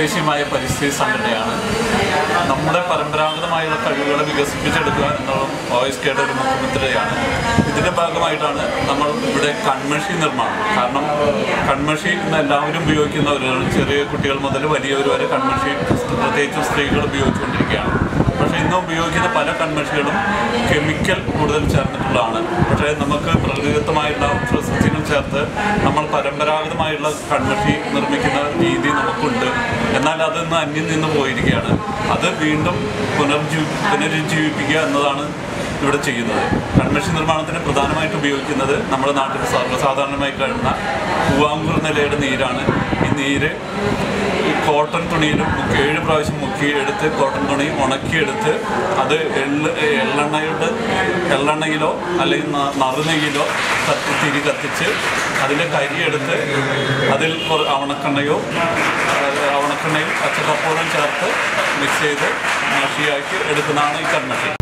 തദ്ദേശീയമായ പരിസ്ഥിതി സംഘടനയാണ് നമ്മുടെ പരമ്പരാഗതമായുള്ള കഴിവുകളെ വികസിപ്പിച്ചെടുക്കുക എന്നുള്ള വോയിസ് കേട്ട ഒരു മുഖ്യമന്ത്രിയാണ് ഇതിന്റെ ഭാഗമായിട്ടാണ് നമ്മൾ ഇവിടെ കൺമഷി നിർമ്മാണം കാരണം കൺമഷി ഇന്ന് എല്ലാവരും ഉപയോഗിക്കുന്നവരാണ് ചെറിയ കുട്ടികൾ മുതൽ വലിയവർ വരെ കൺമഷി പ്രത്യേകിച്ച് സ്ത്രീകൾ ഉപയോഗിച്ചുകൊണ്ടിരിക്കുകയാണ് പക്ഷേ ഇന്ന് ഉപയോഗിക്കുന്ന പല കൺമഷികളും കെമിക്കൽ കൂടുതൽ ചേർന്നിട്ടുള്ളതാണ് പക്ഷേ നമുക്ക് പ്രകൃതിദത്തമായുള്ള സസ്യങ്ങൾ ചേർത്ത് നമ്മൾ പരമ്പരാഗതമായുള്ള കൺമഷി നിർമ്മിക്കുന്ന രീതി നമുക്കുണ്ട് എന്നാൽ അതൊന്ന് അന്യം നിന്ന് പോയിരിക്കുകയാണ് അത് വീണ്ടും പുനർജീവി പുനരുജ്ജീവിപ്പിക്കുക എന്നതാണ് ഇവിടെ ചെയ്യുന്നത് കൺമഷി നിർമ്മാണത്തിന് പ്രധാനമായിട്ട് ഉപയോഗിക്കുന്നത് നമ്മുടെ നാട്ടിൽ സർവ്വസാധാരണമായി കാണുന്ന പൂവാങ്കുർ നിലയുടെ നീരാണ് ഈ നീര് ഈ കോട്ടൺ തുണിയിലും മുക്കി ഏഴ് പ്രാവശ്യം മുക്കി എടുത്ത് കോട്ടൺ തുണി ഉണക്കിയെടുത്ത് അത് എള്ള് എള്ളെണ്ണയുടെ എള്ളെണ്ണയിലോ അല്ലെങ്കിൽ ന- നറുനെയ്യിലോ കത്തി തിരി കത്തിച്ച് അതിൻ്റെ കരിയെടുത്ത് അതിൽ കുറ- അവണക്കെണ്ണയോ അഹ് അവണക്കെണ്ണയും പച്ചക്കപ്പോളം ചേർത്ത് മിക്സ് ചെയ്ത് മഷിയാക്കി എടുക്കുന്നതാണ് ഈ കൺമഷി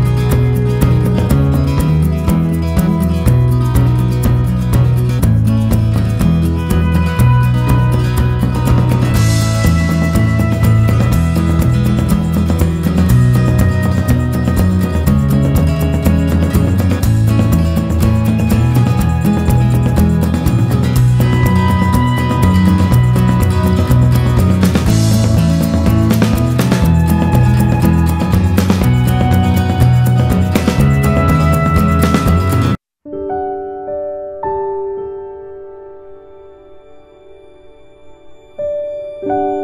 thank you